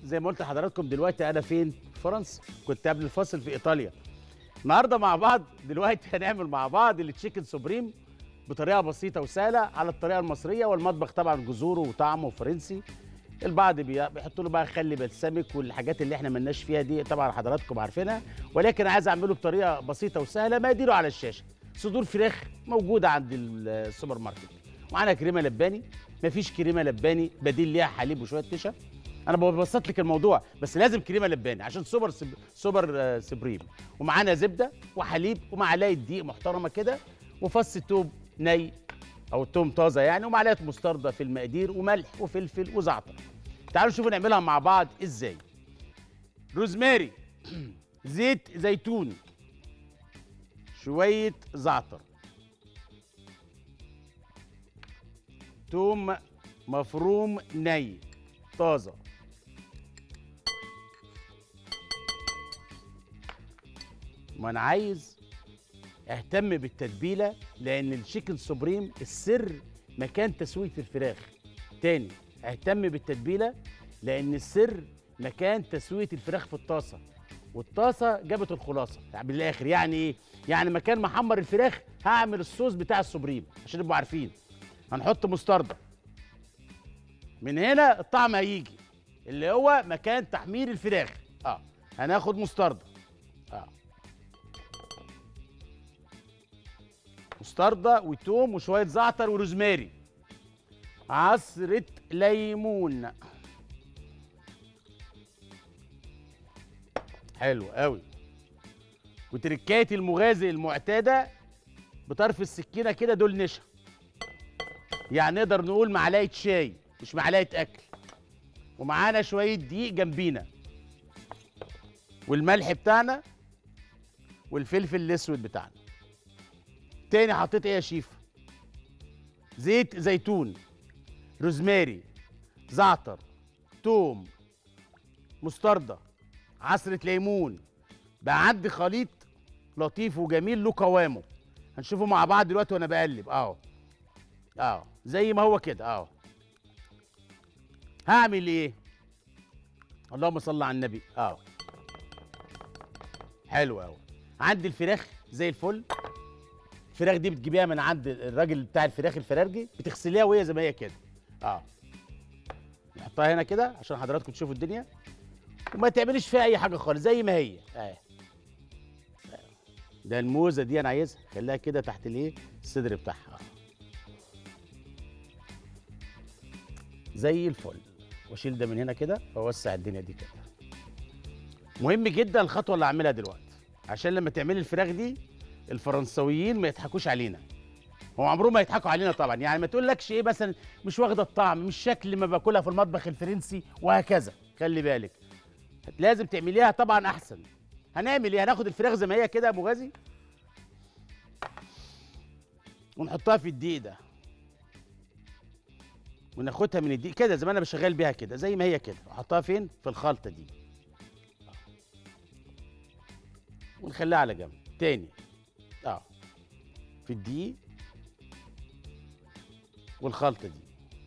زي ما قلت لحضراتكم دلوقتي انا فين في فرنسا كنت قبل الفاصل في ايطاليا النهارده مع بعض دلوقتي هنعمل مع بعض التشيكن سوبريم بطريقه بسيطه وسهله على الطريقه المصريه والمطبخ طبعا جذوره وطعمه فرنسي البعض بي- بيحطوا له بقى خل بلسمك والحاجات اللي احنا ملناش فيها دي طبعا حضراتكم عارفينها ولكن عايز اعمله بطريقه بسيطه وسهله مقاديره على الشاشه صدور فراخ موجوده عند ال- السوبر ماركت معانا كريمه لباني مفيش كريمه لباني بديل ليها حليب وشويه نشا انا ببسط لك الموضوع بس لازم كريمه لباني عشان سوبر سب... سوبر آه، سبريم ومعانا زبده وحليب ومعلقه دقيق محترمه كده وفص توم ني او توم طازه يعني ومعلقه مستردة في المقادير وملح وفلفل وزعتر تعالوا نشوفوا نعملها مع بعض ازاي روزماري زيت زيتون شويه زعتر توم مفروم ني طازه ما انا عايز اهتم بالتتبيله لان الشيكن سوبريم السر مكان تسويه الفراخ تاني اهتم بالتتبيله لان السر مكان تسويه الفراخ في الطاسه والطاسه جابت الخلاصه يعني بالاخر يعني ايه يعني مكان ما احمر الفراخ هعمل الصوص بتاع السوبريم عشان تبقوا عارفين هنحط مستردة من هنا الطعم هيجي اللي هو مكان تحمير الفراخ اه هناخد مستردة اه مستردة وتوم وشوية زعتر وروزماري عصرة ليمون حلو قوي وتركايه المغازي المعتاده بطرف السكينه كده دول نشا يعني نقدر نقول معلقه شاي مش معلقه اكل ومعانا شويه دقيق جنبينا والملح بتاعنا والفلفل الاسود بتاعنا تاني حطيت ايه يا شيف زيت زيتون روزماري زعتر توم مستردة عصرة ليمون بقى عندي خليط لطيف وجميل له قوامه هنشوفه مع بعض دلوقتي وانا بقلب اهو اهو زي ما هو كده اهو هعمل ايه اللهم صل على النبي اهو حلو قوي عندي الفراخ زي الفل الفراخ دي بتجيبيها من عند الراجل بتاع الفراخ الفرارجي بتغسليها وهي زي ما هي كده اه نحطها هنا كده عشان حضراتكم تشوفوا الدنيا وما تعمليش فيها اي حاجه خالص زي ما هي اه ده الموزه دي انا عايزها خليها كده تحت الايه الصدر بتاعها زي الفل واشيل ده من هنا كده واوسع الدنيا دي كده مهم جدا الخطوه اللي هعملها دلوقتي عشان لما تعملي الفراخ دي الفرنسويين ما يضحكوش علينا هو عمرهم ما يضحكوا علينا طبعا يعني ما تقولكش ايه مثلا مش واخده الطعم مش شكل ما باكلها في المطبخ الفرنسي وهكذا خلي بالك لازم تعمليها طبعا احسن هنعمل ايه هناخد الفراخ زي ما هي كده يا ابو غازي ونحطها في الدقيق ده وناخدها من الدقيق كده زي ما انا بشغال بيها كده زي ما هي كده احطها فين في الخلطه دي ونخليها على جنب تاني اه في الدقيق والخلطه دي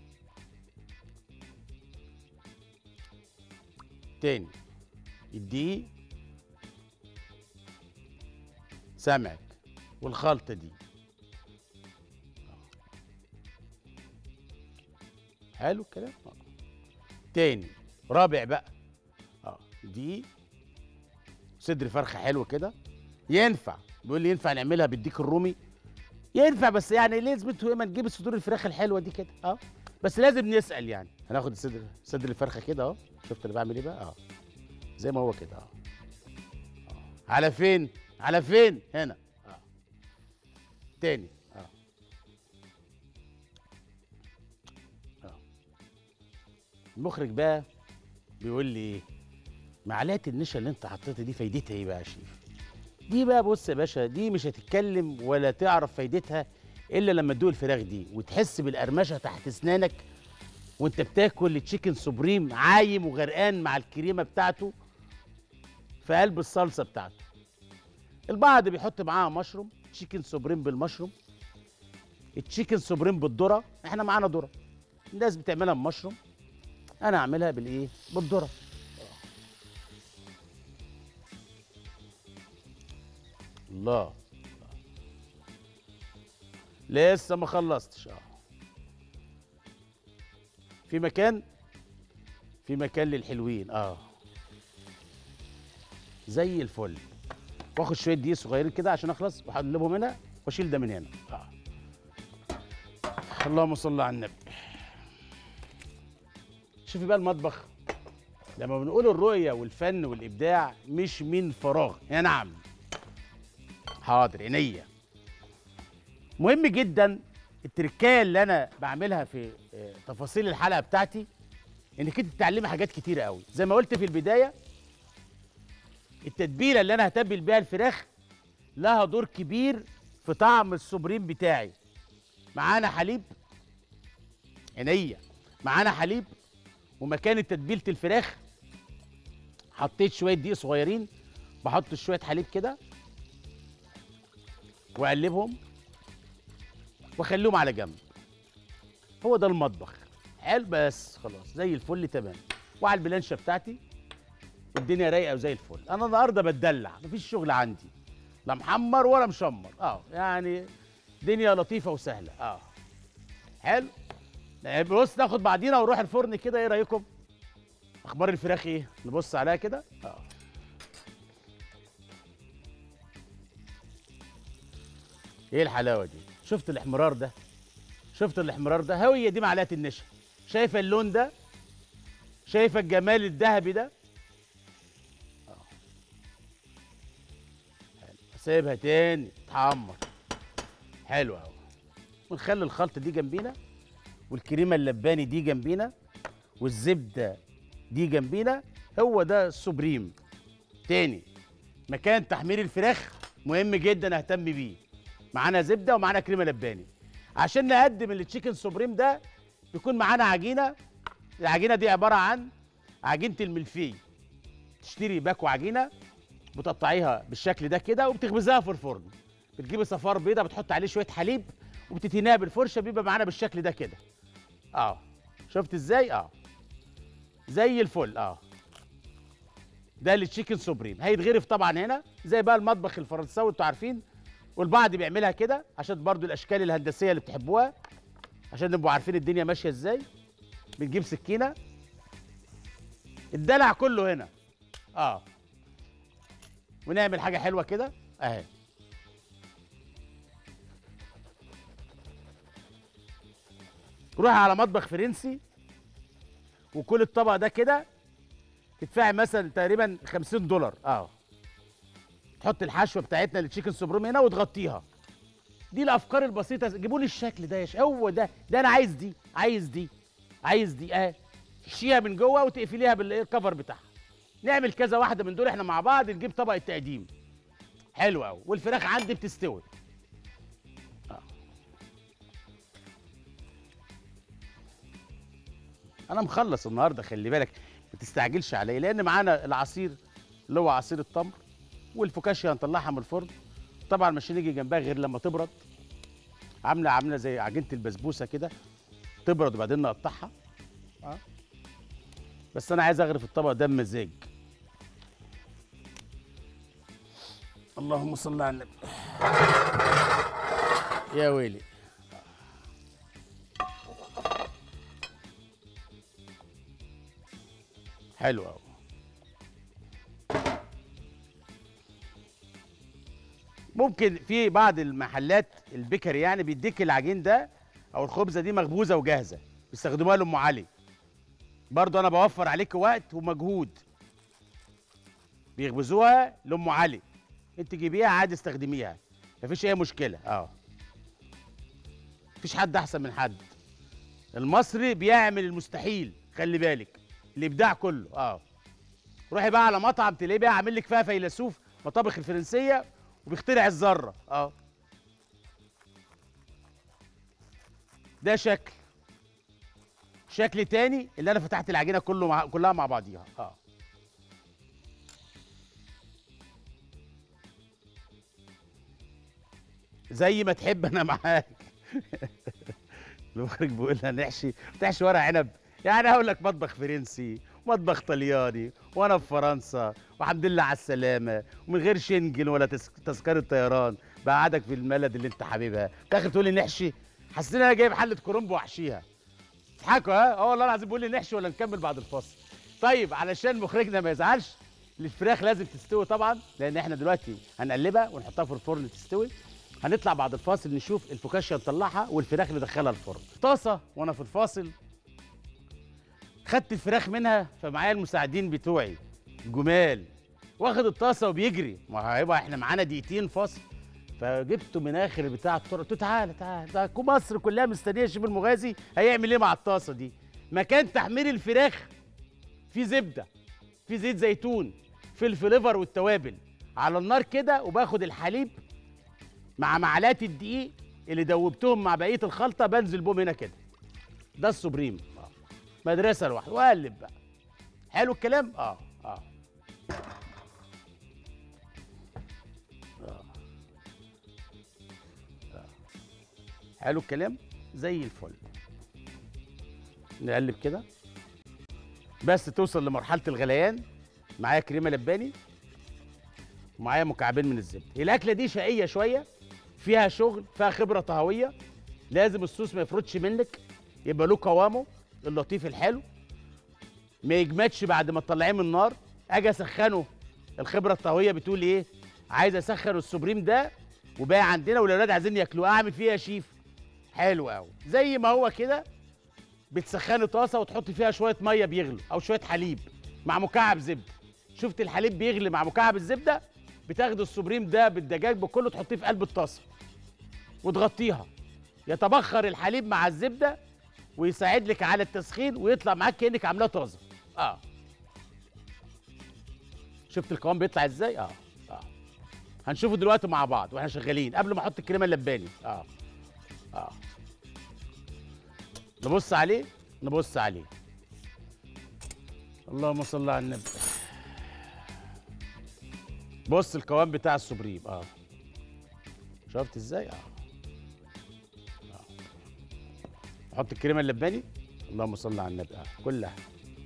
تاني الدقيق سمعك والخلطه دي حلو الكلام آه. تاني رابع بقى اه دي صدر فرخه حلو كده ينفع بيقول لي ينفع نعملها بالديك الرومي ينفع بس يعني لازم ما نجيب صدور الفراخ الحلوه دي كده اه بس لازم نسال يعني هناخد الصدر صدر الفرخه كده اهو شفت انا بعمل ايه بقى اه زي ما هو كده اه آه. على فين على فين هنا اه تاني اه اه المخرج بقى بيقول لي ايه معلقه النشا اللي انت حطيتها دي فايدتها ايه بقى يا شيف دي بقى بص يا باشا دي مش هتتكلم ولا تعرف فايدتها الا لما تدوق الفراخ دي وتحس بالقرمشه تحت اسنانك وانت بتاكل التشيكن سوبريم عايم وغرقان مع الكريمه بتاعته في قلب الصلصه بتاعته البعض بيحط معاها مشروم تشيكن سوبريم بالمشروم التشيكن سوبريم بالذره احنا معانا ذره الناس بتعملها بمشروم انا اعملها بالايه بالذره الله لسه ما خلصتش اه في مكان في مكان للحلوين اه زي الفل واخد شويه دقيق صغيرين كده عشان اخلص واقلبهم هنا واشيل ده من هنا اه اللهم صل على النبي شوفي بقى المطبخ لما بنقول الرؤيه والفن والابداع مش من فراغ يا نعم حاضر عينيا مهم جدا التركايه اللي انا بعملها في آه، تفاصيل الحلقه بتاعتي انك انت تتعلمي حاجات كتيره قوي زي ما قلت في البدايه التتبيله اللي انا هتبل بيها الفراخ لها دور كبير في طعم السوبريم بتاعي معانا حليب عينيا معانا حليب ومكان تتبيله الفراخ حطيت شويه دقيق صغيرين بحط شويه حليب كده واقلبهم واخليهم على جنب هو ده المطبخ حلو بس خلاص زي الفل تمام وعلى البلانشه بتاعتي والدنيا رايقه وزي الفل انا النهارده بتدلع مفيش شغل عندي لا محمر ولا مشمر اه يعني دنيا لطيفه وسهله اه حلو بص ناخد بعدينا ونروح الفرن كده ايه رايكم اخبار الفراخ ايه نبص عليها كده اه ايه الحلاوه دي شفت الاحمرار ده شفت الاحمرار ده هويه دي معلقه النشا شايفه اللون ده شايفه الجمال الذهبي ده آه. حلو. سيبها تاني تحمر حلو قوي ونخلي الخلطه دي جنبينا والكريمه اللباني دي جنبينا والزبده دي جنبينا هو ده السوبريم تاني مكان تحمير الفراخ مهم جدا اهتم بيه معانا زبده ومعانا كريمه لباني عشان نقدم التشيكن سوبريم ده بيكون معانا عجينه العجينه دي عباره عن عجينه الملفي تشتري باكو عجينه بتقطعيها بالشكل ده كده وبتخبزها في الفرن بتجيبي صفار بيضه بتحط عليه شويه حليب وبتتنيها بالفرشه بيبقى معانا بالشكل ده كده اه شفت ازاي اه زي الفل اه ده التشيكن سوبريم هيتغرف طبعا هنا زي بقى المطبخ الفرنساوي انتوا عارفين والبعض بيعملها كده عشان برضو الاشكال الهندسيه اللي بتحبوها عشان نبقوا عارفين الدنيا ماشيه ازاي بنجيب سكينه الدلع كله هنا اه ونعمل حاجه حلوه كده اهي روح على مطبخ فرنسي وكل الطبق ده كده تدفعي مثلا تقريبا 50 دولار اه تحط الحشوه بتاعتنا التشيكن سوبروم هنا وتغطيها دي الافكار البسيطه جيبوا لي الشكل ده يا ش- هو ده ده انا عايز دي عايز دي عايز دي اه تحشيها من جوه وتقفليها بالكفر بتاعها نعمل كذا واحده من دول احنا مع بعض نجيب طبق التقديم حلو قوي والفراخ عندي بتستوي آه. انا مخلص النهارده خلي بالك ما تستعجلش عليا لان معانا العصير اللي هو عصير التمر والفوكاشيا هنطلعها من الفرن طبعا مش هنيجي جنبها غير لما تبرد عامله عامله زي عجينه البسبوسه كده تبرد وبعدين نقطعها اه بس انا عايز اغرف الطبق ده بمزاج اللهم صل على النبي يا ويلي حلو قوي ممكن في بعض المحلات البيكري يعني بيديك العجين ده او الخبزه دي مخبوزه وجاهزه بيستخدموها لام علي برضه انا بوفر عليك وقت ومجهود بيخبزوها لام علي انت جيبيها عادي استخدميها مفيش اي مشكله اه مفيش حد احسن من حد المصري بيعمل المستحيل خلي بالك الابداع كله اه روحي بقى على مطعم تلاقيه بقى عامل لك فيها فيلسوف مطابخ الفرنسيه وبيخترع الذره اه ده شكل شكل تاني اللي انا فتحت العجينه كله مع... كلها مع بعضيها اه زي ما تحب انا معاك المخرج بيقول لنا نحشي تحشي ورق عنب يعني هقول لك مطبخ فرنسي مطبخ طلياني وانا في فرنسا والحمد لله على السلامه ومن غير شنجن ولا تس- تذكره طيران بقعدك في البلد اللي انت حبيبها في الاخر تقول لي نحشي حسيت ان انا جايب حله كرنب واحشيها تضحكوا ها اه والله العظيم بيقول لي نحشي ولا نكمل بعد الفاصل طيب علشان مخرجنا ما يزعلش الفراخ لازم تستوي طبعا لان احنا دلوقتي هنقلبها ونحطها في الفرن تستوي هنطلع بعد الفاصل نشوف الفوكاشيا نطلعها والفراخ ندخلها الفرن طاسه وانا في الفاصل خدت الفراخ منها فمعايا المساعدين بتوعي جمال واخد الطاسه وبيجري ما هيبقى احنا معانا دقيقتين فاصل فجبته من اخر بتاع الطرق قلت له تعالى تعالى ده كو- مصر كلها مستنيه شيف المغازي هيعمل ايه مع الطاسه دي مكان تحمير الفراخ في زبده في زيت زيتون في الفليفر والتوابل على النار كده وباخد الحليب مع معلقه الدقيق اللي دوبتهم مع بقيه الخلطه بنزل بهم هنا كده ده السوبريم آه. مدرسه لوحده واقلب بقى حلو الكلام اه اه آه. آه. حلو الكلام زي الفل نقلب كده بس توصل لمرحله الغليان معايا كريمه لباني ومعايا مكعبين من الزبده الاكله دي شقيه شويه فيها شغل فيها خبره طهويه لازم الصوص ما يفرطش منك يبقى له قوامه اللطيف الحلو ما يجمدش بعد ما تطلعيه من النار اجي اسخنه الخبره الطهويه بتقول ايه عايز اسخن السوبريم ده وباقي عندنا والاولاد عايزين ياكلوه اعمل فيه إيه يا شيف حلو قوي زي ما هو كده بتسخني طاسه وتحطي فيها شويه ميه بيغلوا او شويه حليب مع مكعب زبده شفت الحليب بيغلي مع مكعب الزبده بتاخد السوبريم ده بالدجاج بكله تحطيه في قلب الطاسه وتغطيها يتبخر الحليب مع الزبده ويساعد لك على التسخين ويطلع معاك كانك عاملاه طازه اه شفت القوام بيطلع ازاي اه اه هنشوفه دلوقتي مع بعض واحنا شغالين قبل ما احط الكريمه اللباني اه اه نبص عليه نبص عليه اللهم صل على النبي بص القوام بتاع السوبريم اه شفت ازاي اه نحط الكريمه اللباني اللهم صل على النبي آه. كلها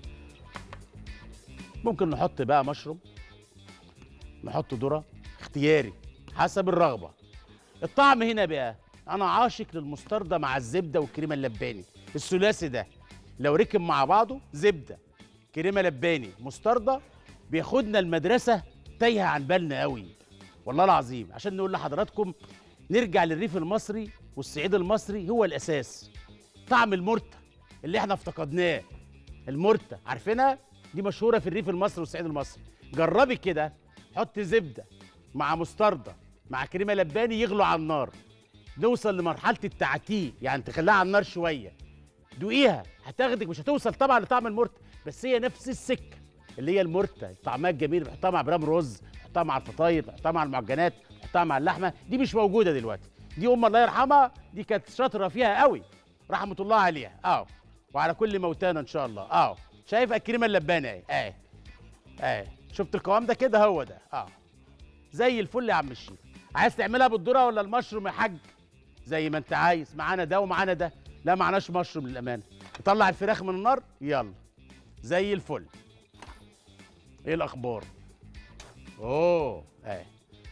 ممكن نحط بقى مشروم نحط ذره اختياري حسب الرغبه الطعم هنا بقى انا عاشق للمستردة مع الزبده والكريمه اللباني الثلاثي ده لو ركب مع بعضه زبده كريمه لباني مستردة بياخدنا المدرسه تايهه عن بالنا قوي والله العظيم عشان نقول لحضراتكم نرجع للريف المصري والصعيد المصري هو الاساس طعم المرتة اللي احنا افتقدناه المرتة عارفينها دي مشهورة في الريف المصري والصعيد المصري جربي كده حط زبدة مع مستردة مع كريمة لباني يغلوا على النار نوصل لمرحلة التعتيه يعني تخليها على النار شوية دوقيها هتاخدك مش هتوصل طبعا لطعم المرتة بس هي نفس السكة اللي هي المرتة طعمها الجميل بحطها مع برام رز بحطها مع الفطاير بحطها مع المعجنات بحطها مع اللحمة دي مش موجودة دلوقتي دي أم الله يرحمها دي كانت شاطرة فيها قوي رحمة الله عليها اه وعلى كل موتانا ان شاء الله اه شايف الكريمه اللبانه اهي اهي اهي شفت القوام ده كده هو ده اه زي الفل يا عم الشيف عايز تعملها بالذره ولا المشروم يا حاج زي ما انت عايز معانا ده ومعانا ده لا معناش مشروم للامانه طلع الفراخ من النار يلا زي الفل ايه الاخبار اوه اهي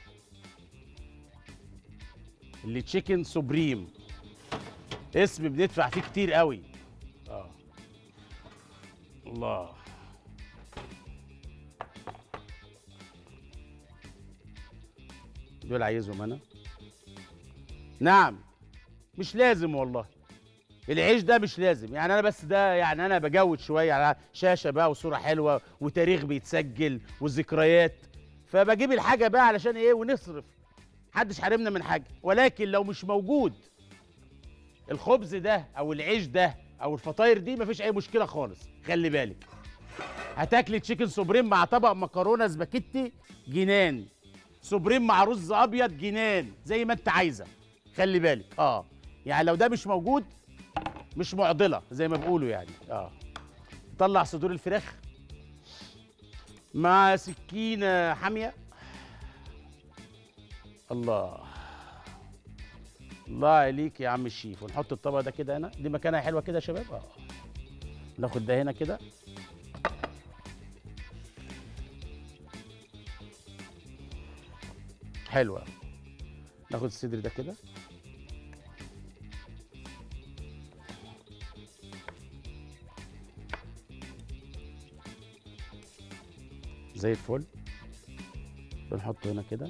اللي تشيكن سوبريم اسم بندفع فيه كتير قوي اه الله دول عايزهم انا نعم مش لازم والله العيش ده مش لازم يعني انا بس ده يعني انا بجود شويه على شاشه بقى وصوره حلوه وتاريخ بيتسجل وذكريات فبجيب الحاجه بقى علشان ايه ونصرف محدش حارمنا من حاجه ولكن لو مش موجود الخبز ده او العيش ده او الفطاير دي مفيش اي مشكله خالص خلي بالك هتاكلي تشيكن سوبريم مع طبق مكرونه سباكيتي جنان سوبريم مع رز ابيض جنان زي ما انت عايزه خلي بالك اه يعني لو ده مش موجود مش معضله زي ما بيقولوا يعني اه طلع صدور الفراخ مع سكينه حاميه الله الله عليك يا عم الشيف ونحط الطبق ده كده هنا دي مكانها حلوه كده يا شباب اه ناخد ده هنا كده حلوة ناخد الصدر ده كده زي الفل بنحطه هنا كده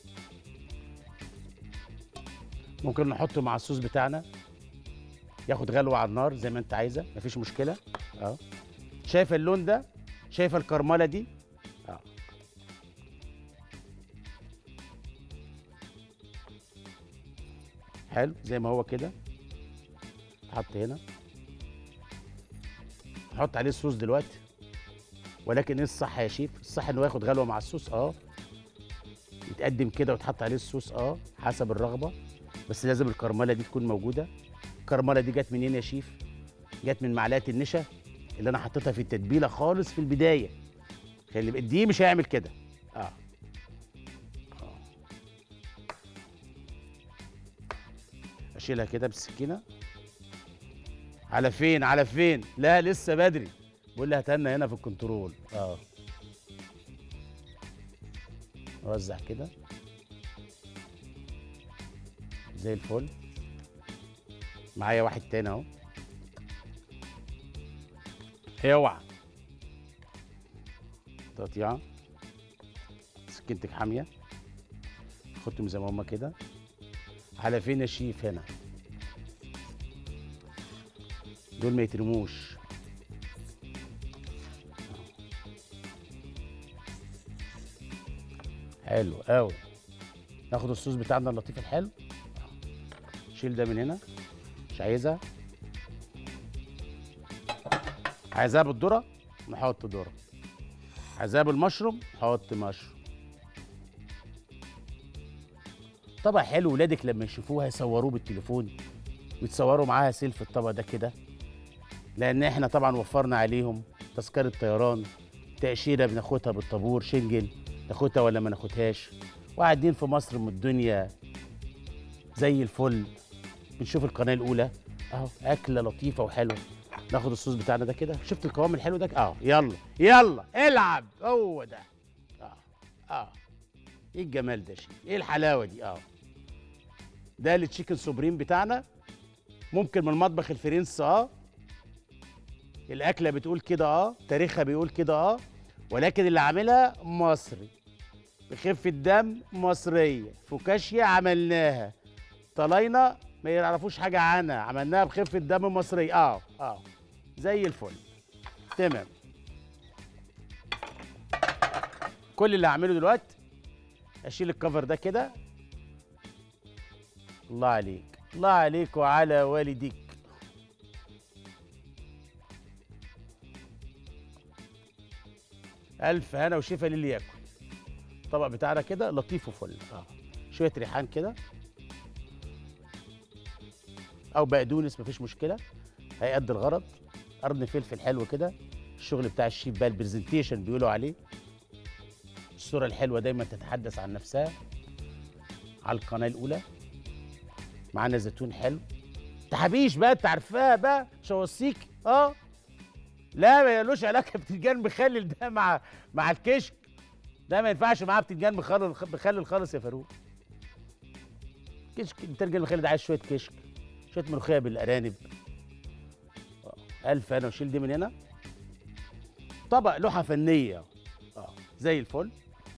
ممكن نحطه مع الصوص بتاعنا ياخد غلوة على النار زي ما انت عايزة مفيش مشكلة اه شايفة اللون ده شايفة الكرملة دي اه حلو زي ما هو كده حط هنا نحط عليه الصوص دلوقتي ولكن ايه الصح يا شيف الصح انه ياخد غلوه مع الصوص اه يتقدم كده وتحط عليه الصوص اه حسب الرغبه بس لازم الكرمله دي تكون موجوده الكرمله دي جت منين يا شيف جت من معلقه النشا اللي انا حطيتها في التتبيله خالص في البدايه خلي بالك دي مش هيعمل كده اه آه. اشيلها كده بالسكينه على فين على فين لا لسه بدري بقول لي هتهنى هنا في الكنترول اه اوزع كده زي الفل معايا واحد تاني اهو اوعى تقطيعه سكينتك حاميه خدتهم زي ما هما كده على فين يا شيف هنا دول ما يترموش حلو قوي ناخد الصوص بتاعنا اللطيف الحلو شيل ده من هنا مش عايزها عايزاها بالذره نحط ذره عايزاها بالمشروم نحط مشروم طبق حلو ولادك لما يشوفوها يصوروه بالتليفون ويتصوروا معاها سيلفي الطبق ده كده لان احنا طبعا وفرنا عليهم تذكره طيران تاشيره بناخدها بالطابور شنجل ناخدها ولا ما ناخدهاش وقاعدين في مصر من الدنيا زي الفل بنشوف القناه الاولى اهو اكله لطيفه وحلوه ناخد الصوص بتاعنا ده كده شفت القوام الحلو ده اه يلا يلا العب هو ده اه اه ايه الجمال ده يا شيخ ايه الحلاوه دي اه ده التشيكن سوبريم بتاعنا ممكن من المطبخ الفرنسي اه الاكله بتقول كده اه تاريخها بيقول كده اه ولكن اللي عاملها مصري بخفه دم مصريه فوكاشيا عملناها طلاينه ما يعرفوش حاجه عنها عملناها بخفه دم مصريه اه اه زي الفل تمام كل اللي هعمله دلوقتي اشيل الكفر ده كده الله عليك الله عليك وعلى والديك الف هنا وشفا للي ياكل الطبق بتاعنا كده لطيف وفل اه شويه ريحان كده او بقدونس مفيش مشكله هيأدي الغرض قرن فلفل حلو كده الشغل بتاع الشيف بقى البرزنتيشن بيقولوا عليه الصوره الحلوه دايما تتحدث عن نفسها على القناه الاولى معانا زيتون حلو تحابيش بقى انت عارفاها بقى مش هوصيك اه لا ما لوش علاقه بتنجان مخلل ده مع مع الكشك ده ما ينفعش معاه بتنجان مخلل مخلل خالص يا فاروق كشك البتنجان المخلل ده عايز شويه كشك شويه ملوخيه بالارانب آه، الف انا وشيل دي من هنا طبق لوحه فنيه اه زي الفل